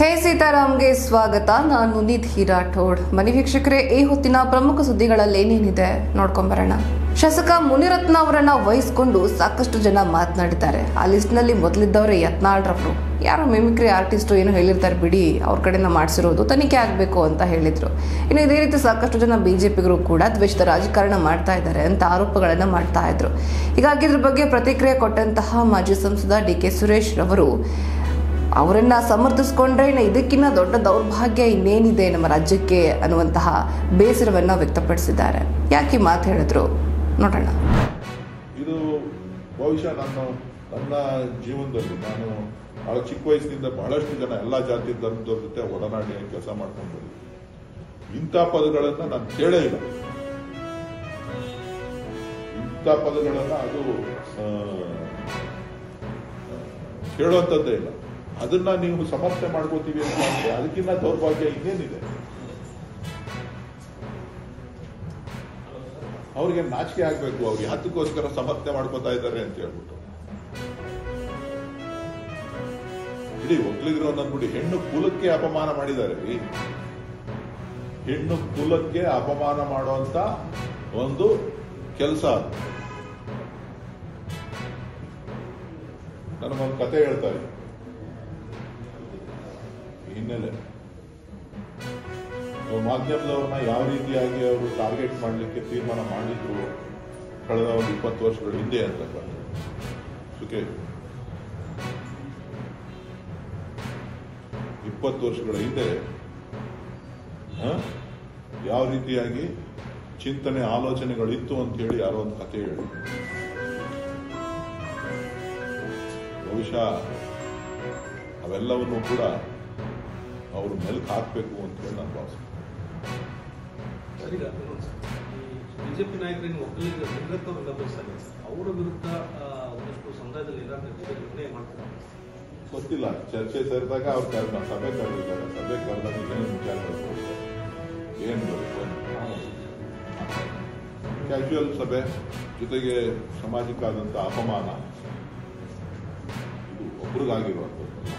ಹೇ ಸೀತಾರಾಮ್ಗೆ ಸ್ವಾಗತ ನಾನು ನಿಧಿ ರಾಠೋಡ್ ಮನೆ ವೀಕ್ಷಕರೇ ಈ ಹೊತ್ತಿನ ಪ್ರಮುಖ ಸುದ್ದಿಗಳಲ್ಲಿ ಏನೇನಿದೆ ನೋಡ್ಕೊಂಬರೋಣ ಶಾಸಕ ಮುನಿರತ್ನ ಅವರನ್ನ ವಹಿಸಿಕೊಂಡು ಸಾಕಷ್ಟು ಜನ ಮಾತನಾಡಿದ್ದಾರೆ ಆ ಲಿಸ್ಟ್ನಲ್ಲಿ ಮೊದಲಿದ್ದವರೇ ಯತ್ನಾಳ್ರವರು ಯಾರೋ ಮಿಮಿಕ್ರಿ ಆರ್ಟಿಸ್ಟು ಏನೋ ಹೇಳಿರ್ತಾರೆ ಬಿಡಿ ಅವ್ರ ಕಡೆಯಿಂದ ಮಾಡಿಸಿರೋದು ತನಿಖೆ ಆಗಬೇಕು ಅಂತ ಹೇಳಿದ್ರು ಇನ್ನು ಇದೇ ರೀತಿ ಸಾಕಷ್ಟು ಜನ ಬಿಜೆಪಿಗರು ಕೂಡ ದ್ವೇಷದ ರಾಜಕಾರಣ ಮಾಡ್ತಾ ಇದ್ದಾರೆ ಅಂತ ಆರೋಪಗಳನ್ನು ಮಾಡ್ತಾ ಇದ್ರು ಹೀಗಾಗಿ ಇದ್ರ ಬಗ್ಗೆ ಪ್ರತಿಕ್ರಿಯೆ ಕೊಟ್ಟಂತಹ ಮಾಜಿ ಸಂಸದ ಡಿ ಕೆ ಸುರೇಶ್ ರವರು ಅವರನ್ನ ಸಮರ್ಥಿಸ್ಕೊಂಡ್ರೆ ಇನ್ನು ಇದಕ್ಕಿಂತ ದೊಡ್ಡ ದೌರ್ಭಾಗ್ಯ ಇನ್ನೇನಿದೆ ನಮ್ಮ ರಾಜ್ಯಕ್ಕೆ ಅನ್ನುವಂತಹ ಬೇಸರವನ್ನ ವ್ಯಕ್ತಪಡಿಸಿದ್ದಾರೆ ಯಾಕೆ ಈ ಮಾತು ಹೇಳಿದ್ರು ನೋಡೋಣ ಇದು ಬಹುಶಃ ನನ್ನ ನನ್ನ ಜೀವನದಲ್ಲಿ ನಾನು ಬಹಳ ಚಿಕ್ಕ ವಯಸ್ಸಿನಿಂದ ಬಹಳಷ್ಟು ಜನ ಎಲ್ಲ ಜಾತಿ ಧರ್ಮದವ್ರ ಜೊತೆ ಒಡನಾಡಿ ಕೆಲಸ ಮಾಡ್ಕೊಂಡು ಬಂದಿದ್ದೆ. ಇಂಥ ಪದಗಳನ್ನ ನಾನು ಕೇಳೇ ಇಲ್ಲ ಇಂಥ ಪದಗಳನ್ನ ಅದು ಆ, ಕೇಳುವಂಥದ್ದೇ ಇಲ್ಲ ಅದನ್ನ ನೀವು ಸಮರ್ಥನೆ ಮಾಡ್ಕೋತೀವಿ ಅಂತ ಅಂದ್ರೆ ಅದಕ್ಕಿಂತ ದೌರ್ಭಾಗ್ಯ ಇನ್ನೇನಿದೆ ಅವ್ರಿಗೆ ನಾಚಿಕೆ ಆಗ್ಬೇಕು ಅವ್ರು ಯಾತಕ್ಕೋಸ್ಕರ ಸಮರ್ಥನೆ ಮಾಡ್ಕೋತಾ ಇದ್ದಾರೆ ಅಂತ ಹೇಳ್ಬಿಟ್ಟು ಇಡೀ ಒಗ್ಲಿಗರು ಅನ್ನೋದ್ಬಿಡಿ ಹೆಣ್ಣು ಕುಲಕ್ಕೆ ಅಪಮಾನ ಮಾಡಿದ್ದಾರೆ ರೀ ಹೆಣ್ಣು ಕುಲಕ್ಕೆ ಅಪಮಾನ ಮಾಡುವಂತ ಒಂದು ಕೆಲಸ ನನಗೊಂದು ಕತೆ ಹೇಳ್ತಾರೆ ಹಿನ್ನೆಲೆ ಮಾಧ್ಯಮದವ್ರನ್ನ ಯಾವ ರೀತಿಯಾಗಿ ಅವರು ಟಾರ್ಗೆಟ್ ಮಾಡಲಿಕ್ಕೆ ತೀರ್ಮಾನ ಮಾಡಿದ್ರು ಕಳೆದ ಒಂದು ಇಪ್ಪತ್ತು ವರ್ಷಗಳ ಹಿಂದೆ ಅಂತಕ್ಕಂಥ ಸುಖೇ ಇಪ್ಪತ್ತು ವರ್ಷಗಳ ಹಿಂದೆ ಆ, ಯಾವ ರೀತಿಯಾಗಿ ಚಿಂತನೆ ಆಲೋಚನೆಗಳಿತ್ತು ಅಂತ ಹೇಳಿ ಯಾರೋ ಒಂದು ಕತೆ ಹೇಳಿ ಬಹುಶಃ ಅವೆಲ್ಲವನ್ನು ಕೂಡ ಅವರು ಮೆಲ್ಕ್ ಹಾಕಬೇಕು ಅಂತ ಹೇಳಿ ನಾನು ಭಾವಿಸ್ತೀನಿ ಈಗ ಬಿಜೆಪಿ ನಾಯಕರೇನು ಒಕ್ಕಲಿಗ ನಿರತವರಿಂದ ಬಯಸ್ತಾರೆ ಅವರ ವಿರುದ್ಧ ಆ, ಒಂದಷ್ಟು ಸಮುದಾಯದಲ್ಲಿ ನಿರಾಕರಿಸಿದ ನಿರ್ಣಯ ಮಾಡ್ತಾರೆ ಗೊತ್ತಿಲ್ಲ ಚರ್ಚೆ ಸೇರಿದಾಗ ಅವ್ರು ಕರೆದ ಸಭೆ ಕರೆದಿದ್ದಾರೆ ಸಭೆ ಕರೆದಾಗ ಏನು ವಿಚಾರಗಳು ಬರುತ್ತೆ ಏನು ಬರುತ್ತೆ ಕ್ಯಾಶುವಲ್ ಸಭೆ ಜೊತೆಗೆ ಸಾಮಾಜಿಕವಾದಂಥ ಅಪಮಾನ ಇದು ಒಬ್ರಿಗಾಗಿರುವಂಥದ್ದು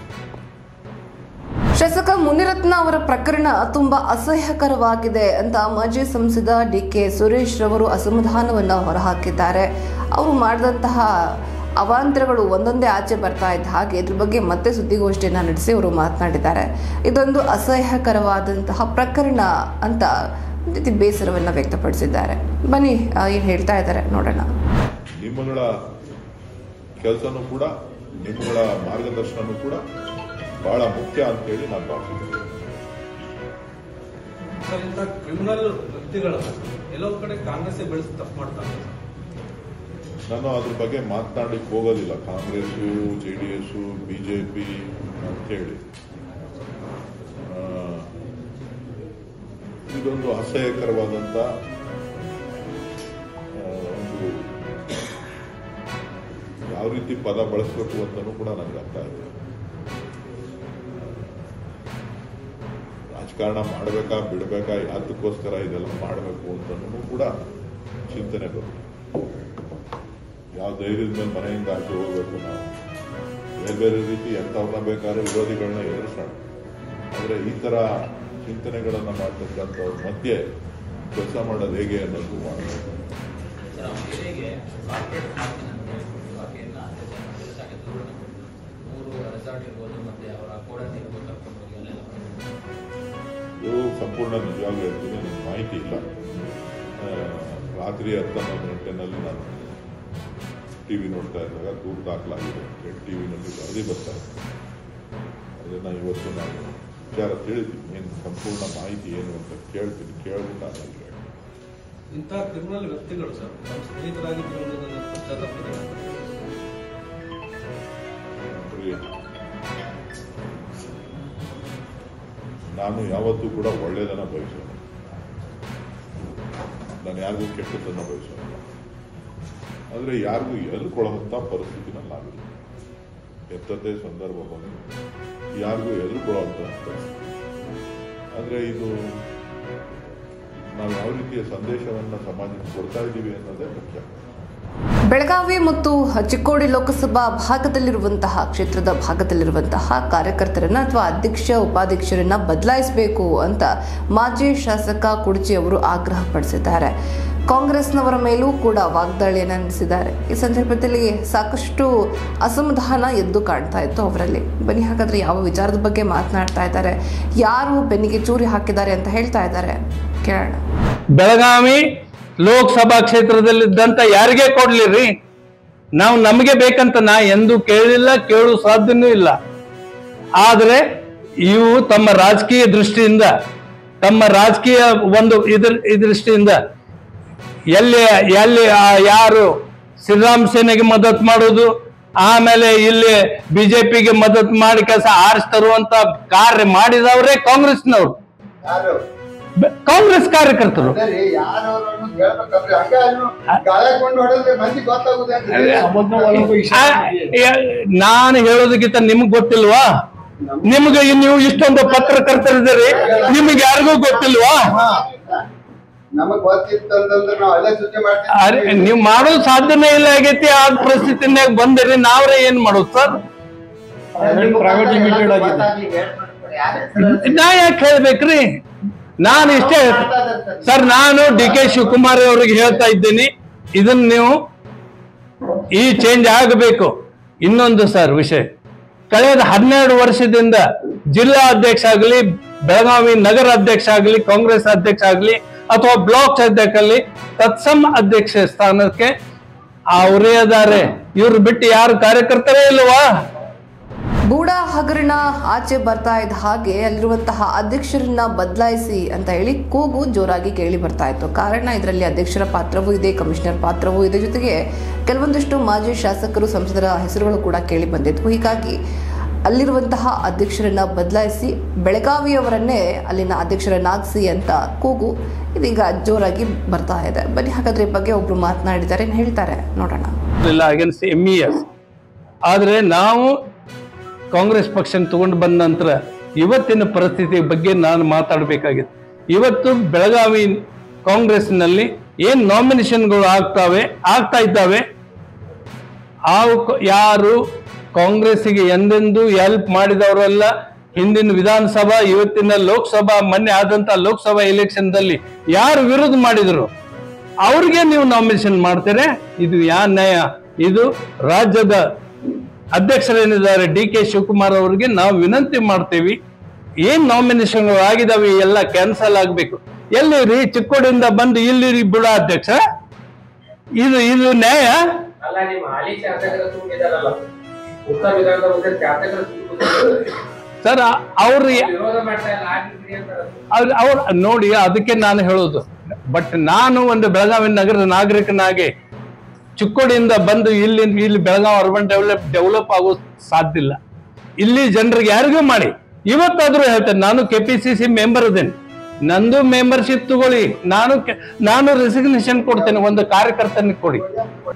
ಶಾಸಕ ಮುನಿರತ್ನ ಅವರ ಪ್ರಕರಣ ತುಂಬಾ ಅಸಹ್ಯಕರವಾಗಿದೆ ಅಂತ ಮಾಜಿ ಸಂಸದ ಡಿ ಕೆ ಸುರೇಶ್ ರವರು ಅಸಮಾಧಾನವನ್ನ ಹೊರಹಾಕಿದ್ದಾರೆ ಅವರು ಮಾಡಿದಂತಹ ಅವಾಂತರಗಳು ಒಂದೊಂದೇ ಆಚೆ ಬರ್ತಾ ಇದ್ದ ಹಾಗೆ ಇದ್ರ ಬಗ್ಗೆ ಮತ್ತೆ ಸುದ್ದಿಗೋಷ್ಠಿಯನ್ನ ನಡೆಸಿ ಅವರು ಮಾತನಾಡಿದ್ದಾರೆ ಇದೊಂದು ಅಸಹ್ಯಕರವಾದಂತಹ ಪ್ರಕರಣ ಅಂತ ಒಂದ್ ರೀತಿ ಬೇಸರವನ್ನ ವ್ಯಕ್ತಪಡಿಸಿದ್ದಾರೆ ಬನ್ನಿ ಏನು ಹೇಳ್ತಾ ಇದ್ದಾರೆ ನೋಡೋಣ ನಿಮ್ಮಗಳ ಕೆಲಸನೂ ಕೂಡ ನಿಮ್ಮಗಳ ಮಾರ್ಗದರ್ಶನನೂ ಕೂಡ ಬಹಳ ಮುಖ್ಯ ಅಂತೇಳಿ ನಾನು ಭಾವಿಸಿದ್ದೇನೆ ಸರ್ ಇಂಥ ಕ್ರಿಮಿನಲ್ ವ್ಯಕ್ತಿಗಳನ್ನ ಎಲ್ಲೋ ಕಡೆ ಕಾಂಗ್ರೆಸ್ ಬೆಳೆಸಿ ತಪ್ಪು ಮಾಡ್ತಾರೆ ನಾನು ಅದ್ರ ಬಗ್ಗೆ ಮಾತನಾಡಲಿಕ್ಕೆ ಹೋಗೋದಿಲ್ಲ Congress J D S BJP ಅಂತೇಳಿ ಆ, ಇದೊಂದು ಅಸಹ್ಯಕರವಾದಂಥ ಆ, ಒಂದು ಯಾವ ರೀತಿ ಪದ ಬಳಸಬೇಕು ಅಂತಲೂ ಕೂಡ ನನಗೆ ಅರ್ಥ ಆಯ್ತು ರಾಜಕಾರಣ ಮಾಡಬೇಕಾ ಬಿಡಬೇಕಾ ಯಾತಕ್ಕೋಸ್ಕರ ಇದೆಲ್ಲ ಮಾಡಬೇಕು ಅಂತನೂ ಕೂಡ ಚಿಂತನೆ ಬರುತ್ತೆ ಯಾವ ಧೈರ್ಯದ ಮೇಲೆ ಮನೆಯಿಂದ ಆಚೆ ಹೋಗ್ಬೇಕು ನಾವು ಬೇರೆ ಬೇರೆ ರೀತಿ ಎಂಥವ್ರನ್ನ ಬೇಕಾದ್ರೆ ವಿರೋಧಿಗಳನ್ನ ಎದುರಿಸೋಣ ಆದರೆ ಈ ಥರ ಚಿಂತನೆಗಳನ್ನ ಮಾಡ್ತಕ್ಕಂಥವ್ರ ಮಧ್ಯೆ ಕೆಲಸ ಮಾಡೋದು ಹೇಗೆ ಅನ್ನೋದು ಮಾಡಬೇಕು ಸರ್ ಅವರಿಗೆ ಕಾರ್ಪೊರೇಟ್ ಮಾಡ್ತೀನಿ ಅಂತ ಹೇಳ್ಬಿಟ್ಟು ಆಕೆಯನ್ನ ಸಾಕೆ ದೂರ ಮೂರು ರೆಸಾರ್ಟ್ ಇರ್ಬೋದು ಮತ್ತೆ ಅವರ ಕೋಡನ್ ಇರ್ಬೋದು ಕರ್ಕೊಂಡು ಹೋಗಿ ಅಲ್ಲೆಲ್ಲ ಇದು ಸಂಪೂರ್ಣ ನಿಜವಾಗ್ಲೂ ಹೇಳ್ತೀನಿ ನನಗೆ ಮಾಹಿತಿ ಇಲ್ಲ ಆ, ರಾತ್ರಿ ಹತ್ತೊಂಬತ್ತು ಗಂಟೆನಲ್ಲಿ ನಾನು ಟಿ ವಿ ನೋಡ್ತಾ ಇದ್ದಾಗ ದೂರ ದಾಖಲಾಗಿದೆ ಟಿ ವಿನಲ್ಲಿ ವರದಿ ಬರ್ತಾ ಇದೆ ಅದನ್ನು ಇವತ್ತು ನಾನು ವಿಚಾರ ತಿಳಿತೀನಿ ಏನು ಸಂಪೂರ್ಣ ಮಾಹಿತಿ ಏನು ಅಂತ ಕೇಳ್ತೀನಿ ಕೇಳ್ಬಿಟ್ಟು ನಾನು ಹೇಳ್ತೀನಿ. ಇಂಥ ಕ್ರಿಮಿನಲ್ ವ್ಯಕ್ತಿಗಳು ಸರ್ ನಮ್ಮ ಸ್ನೇಹಿತರಾಗಿದ್ದು ಅನ್ನೋದನ್ನ ಪಶ್ಚಾತ್ತಾಪ ಇದೆ. ನೋಡ್ರಿ, ನಾನು ಯಾವತ್ತೂ ಕೂಡ ಒಳ್ಳೆಯದನ್ನ ಬಯಸೋಣ ನಾನು ಯಾರಿಗೂ ಕೆಟ್ಟದ್ದನ್ನ ಬಯಸೋಣ ಆದರೆ ಯಾರಿಗೂ ಎದುರ್ಕೊಳ್ಳುವಂಥ ಪರಿಸ್ಥಿತಿನಲ್ಲಿ ನಾವಿಲ್ಲ ಎತ್ತದ್ದೇ ಸಂದರ್ಭ ಬಂದು ಯಾರಿಗೂ ಎದುರ್ಕೊಳ್ಳುವಂಥ ಪರಿಸ್ಥಿತಿ ಆದರೆ ಇದು ನಾವು ಯಾವ ರೀತಿಯ ಸಂದೇಶವನ್ನು ಸಮಾಜಕ್ಕೆ ಕೊಡ್ತಾ ಇದ್ದೀವಿ ಅನ್ನೋದೇ ಮುಖ್ಯ ಬೆಳಗಾವಿ ಮತ್ತು ಚಿಕ್ಕೋಡಿ ಲೋಕಸಭಾ ಭಾಗದಲ್ಲಿರುವಂತಹ ಕ್ಷೇತ್ರದ ಭಾಗದಲ್ಲಿರುವಂತಹ ಕಾರ್ಯಕರ್ತರನ್ನ ಅಥವಾ ಅಧ್ಯಕ್ಷ ಉಪಾಧ್ಯಕ್ಷರನ್ನ ಬದಲಾಯಿಸಬೇಕು ಅಂತ ಮಾಜಿ ಶಾಸಕ ಕುಡ್ಚಿ ಅವರು ಆಗ್ರಹ ಪಡಿಸಿದ್ದಾರೆ ಕಾಂಗ್ರೆಸ್ನವರ ಮೇಲೂ ಕೂಡ ವಾಗ್ದಾಳಿಯನ್ನು ನಡೆಸಿದ್ದಾರೆ ಈ ಸಂದರ್ಭದಲ್ಲಿ ಸಾಕಷ್ಟು ಅಸಮಾಧಾನ ಎದ್ದು ಕಾಣ್ತಾ ಇತ್ತು ಅವರಲ್ಲಿ ಬನ್ನಿ ಹಾಗಾದ್ರೆ ಯಾವ ವಿಚಾರದ ಬಗ್ಗೆ ಮಾತನಾಡ್ತಾ ಇದ್ದಾರೆ ಯಾರು ಬೆನ್ನಿಗೆ ಚೂರಿ ಹಾಕಿದ್ದಾರೆ ಅಂತ ಹೇಳ್ತಾ ಇದ್ದಾರೆ ಕೇಳೋಣ ಬೆಳಗಾವಿ ಲೋಕಸಭಾ ಕ್ಷೇತ್ರದಲ್ಲಿದ್ದಂತ ಯಾರಿಗೆ ಕೊಡ್ಲಿರಿ ನಾವು ನಮಗೆ ಬೇಕಂತ ನಾ ಎಂದು ಕೇಳಿಲ್ಲ ಕೇಳು ಸಾಧ್ಯನೂ ಇಲ್ಲ ಆದ್ರೆ ಇವು ತಮ್ಮ ರಾಜಕೀಯ ದೃಷ್ಟಿಯಿಂದ ತಮ್ಮ ರಾಜಕೀಯ ಒಂದು ಇದ್ರ ಈ ದೃಷ್ಟಿಯಿಂದ ಎಲ್ಲಿ ಎಲ್ಲಿ ಆ ಯಾರು ಶ್ರೀರಾಮ್ ಸೇನೆಗೆ ಮದತ್ ಮಾಡೋದು ಆಮೇಲೆ ಇಲ್ಲಿ ಬಿಜೆಪಿಗೆ ಮದತ್ ಮಾಡಿ ಕೆಲಸ ಆರಿಸಿ ತರುವಂತ ಕಾರ್ಯ ಮಾಡಿದವರೇ ಕಾಂಗ್ರೆಸ್ನವರು ಯಾರು ಬೆ- ಕಾಂಗ್ರೆಸ್ ಕಾರ್ಯಕರ್ತರು ಅದೇ ರೀ ಯಾರು ಅವ್ರನ್ನು ಹೇಳ್ಬೇಕಲ್ರಿ ಹಂಗ ಅವ್ನು ಗಾಯಕೊಂಡು ಹೊಡೆದ್ರೆ ಮಂದಿ ಗೊತ್ತಾಗುದೇ ಆ, ಯ- ನಾನು ಹೇಳೋದಕ್ಕಿಂತ ನಿಮ್ಗೆ ಗೊತ್ತಿಲ್ವಾ ನಿಮ್ಗೆ ಇನ್ ನೀವು ಇಷ್ಟೊಂದು ಪತ್ರಕರ್ತರಿದ್ದೀರಿ ನಿಮ್ಗೆ ಯಾರಿಗೂ ಗೊತ್ತಿಲ್ವಾ ನಮಗ್ ಗೊತ್ತಿತ್ತಂತಂದ್ರೆ ನಾವು ಅಲ್ಲೇ ಸುದ್ದಿ ಅರೆ, ಮಾಡ್ತೀವಿ ನೀವು ಮಾಡೋದು ಸಾಧ್ಯನೇ ಇಲ್ಲ ಆಗೈತಿ ಆ ಪರಿಸ್ಥಿತಿನಾಗ ಬಂದಿರಿ ನಾವ್ರೆ ಏನ್ ಮಾಡೋದು ಸರ್ ಪ್ರೈವೇಟ್ ಲಿಮಿಟೆಡ್ ನಾ ಯಾಕೆ ಹೇಳ್ಬೇಕ್ರಿ ನಾನು ಇಷ್ಟೇ ಸರ್ ನಾನು ಡಿ ಕೆ ಶಿವಕುಮಾರ್ ಅವರಿಗೆ ಹೇಳ್ತಾ ಇದ್ದೀನಿ ಇದನ್ನ ನೀವು ಈ ಚೇಂಜ್ ಆಗಬೇಕು ಇನ್ನೊಂದು ಸರ್ ವಿಷಯ ಕಳೆದ ಹನ್ನೆರಡು ವರ್ಷದಿಂದ ಜಿಲ್ಲಾ ಅಧ್ಯಕ್ಷ ಆಗಲಿ ಬೆಳಗಾವಿ ನಗರ ಅಧ್ಯಕ್ಷ ಆಗಲಿ ಕಾಂಗ್ರೆಸ್ ಅಧ್ಯಕ್ಷ ಆಗಲಿ ಅಥವಾ ಬ್ಲಾಕ್ ಅಧ್ಯಕ್ಷ ಆಗಲಿ ತತ್ಸಮ ಅಧ್ಯಕ್ಷ ಸ್ಥಾನಕ್ಕೆ ಅವರೇ ಅದಾರೆ ಇವ್ರು ಬಿಟ್ಟು ಯಾರು ಕಾರ್ಯಕರ್ತರೇ ಇಲ್ವಾ ಬೂಡ ಹಗರಣ ಆಚೆ ಬರ್ತಾ ಇದ್ದ ಹಾಗೆ ಅಲ್ಲಿರುವಂತಹ ಅಧ್ಯಕ್ಷರನ್ನ ಬದಲಾಯಿಸಿ ಅಂತ ಹೇಳಿ ಕೂಗು ಜೋರಾಗಿ ಕೇಳಿ ಬರ್ತಾ ಇತ್ತು ಕಾರಣ ಇದರಲ್ಲಿ ಅಧ್ಯಕ್ಷರ ಪಾತ್ರವೂ ಇದೆ ಕಮಿಷನರ್ ಪಾತ್ರವೂ ಇದೆ ಜೊತೆಗೆ ಕೆಲವೊಂದಿಷ್ಟು ಮಾಜಿ ಶಾಸಕರು ಸಂಸದರ ಹೆಸರುಗಳು ಕೂಡ ಕೇಳಿ ಬಂದಿದ್ವು ಹೀಗಾಗಿ ಅಲ್ಲಿರುವಂತಹ ಅಧ್ಯಕ್ಷರನ್ನ ಬದಲಾಯಿಸಿ ಬೆಳಗಾವಿಯವರನ್ನೇ ಅಲ್ಲಿನ ಅಧ್ಯಕ್ಷರನ್ನಾಗಿಸಿ ಅಂತ ಕೂಗು ಇದೀಗ ಜೋರಾಗಿ ಬರ್ತಾ ಇದೆ ಬನ್ನಿ ಹಾಗಾದ್ರೆ ಈ ಬಗ್ಗೆ ಒಬ್ರು ಮಾತನಾಡಿದ್ದಾರೆ ಏನ್ ಹೇಳ್ತಾರೆ ನೋಡೋಣ ಇಲ್ಲ ಅಗೇನ್ಸ್ಟ್ ಎಮ್ ಇ ಎಸ್ ಆದರೆ ನಾವು ಕಾಂಗ್ರೆಸ್ ಪಕ್ಷ ತಗೊಂಡು ಬಂದ ನಂತರ ಇವತ್ತಿನ ಪರಿಸ್ಥಿತಿ ಬಗ್ಗೆ ನಾನು ಮಾತಾಡಬೇಕಾಗಿತ್ತು ಇವತ್ತು ಬೆಳಗಾವಿ ಕಾಂಗ್ರೆಸ್ನಲ್ಲಿ ಏನ್ ನಾಮಿನೇಷನ್ಗಳು ಆಗ್ತಾವೆ ಆಗ್ತಾ ಇದ್ದಾವೆ ಆ ಕ- ಯಾರು ಕಾಂಗ್ರೆಸ್ಸಿಗೆ ಎಂದೆಂದೂ ಹೆಲ್ಪ್ ಮಾಡಿದವರೆಲ್ಲ ಹಿಂದಿನ ವಿಧಾನಸಭಾ ಇವತ್ತಿನ ಲೋಕಸಭಾ ಮೊನ್ನೆ ಆದಂತ ಲೋಕಸಭಾ ಎಲೆಕ್ಷನ್ದಲ್ಲಿ ಯಾರು ವಿರೋಧ ಮಾಡಿದ್ರು ಅವ್ರಿಗೆ ನೀವು ನಾಮಿನೇಷನ್ ಮಾಡ್ತೀರಾ ಇದು ಯಾ ನ್ಯಾಯ ಇದು ರಾಜ್ಯದ ಅಧ್ಯಕ್ಷರೇನಿದ್ದಾರೆ ಡಿ ಕೆ ಶಿವಕುಮಾರ್ ಅವರಿಗೆ ನಾವು ವಿನಂತಿ ಮಾಡ್ತೀವಿ ಏನ್ ನಾಮಿನೇಷನ್ ಆಗಿದಾವೆ ಎಲ್ಲ ಕ್ಯಾನ್ಸಲ್ ಆಗ್ಬೇಕು ಎಲ್ಲಿ ರೀ ಚಿಕ್ಕೋಡಿಯಿಂದ ಬಂದು ಇಲ್ಲಿ ರೀ ಬಿಡ ಅಧ್ಯಕ್ಷ ಇದು ಇದು ನ್ಯಾಯ ಅಲ್ಲ ನಿಮ್ಮ ಹಾಲಿ ಶಾಸಕರ ತುಂಬಿದಾರಲ್ಲ ಉತ್ತರ ವಿಧಾನದ ಮುಂದೆ ಶಾಸಕರ ತುಂಬಿದ್ದಾರೆ. ಸರ್ ಅವ್ರು ವಿರೋಧ ಮಾಡ್ತಾ ಇಲ್ಲ ಆಗಿದ್ರಿ ಅಂತಾರೆ ಅವ್ರ ಅವ್ರ ನೋಡಿ ಅದಕ್ಕೆ ನಾನು ಹೇಳೋದು ಬಟ್ ನಾನು ಒಂದು ಬೆಳಗಾವಿ ನಗರದ ನಾಗರಿಕನಾಗಿ ಚಿಕ್ಕೋಡಿಯಿಂದ ಬಂದು ಇಲ್ಲಿ ಇಲ್ಲಿ ಬೆಳಗಾವಿ ಅರ್ಬನ್ ಡೆವಲಪ್ ಡೆವಲಪ್ ಆಗೋ ಸಾಧ್ಯ ಇಲ್ಲ ಇಲ್ಲಿ ಜನರಿಗೆ ಯಾರಿಗೂ ಮಾಡಿ ಇವತ್ತಾದ್ರೂ ಹೇಳ್ತೇನೆ ನಾನು K P C C member ಅದೇನೆ ನಂದು ಮೆಂಬರ್ಶಿಪ್ ತಗೊಳ್ಳಿ ನಾನು ಕೆ- ನಾನು ರೆಸಿಗ್ನೇಷನ್ ಕೊಡ್ತೇನೆ ಒಂದು ಕಾರ್ಯಕರ್ತನಿಗೆ ಕೊಡಿ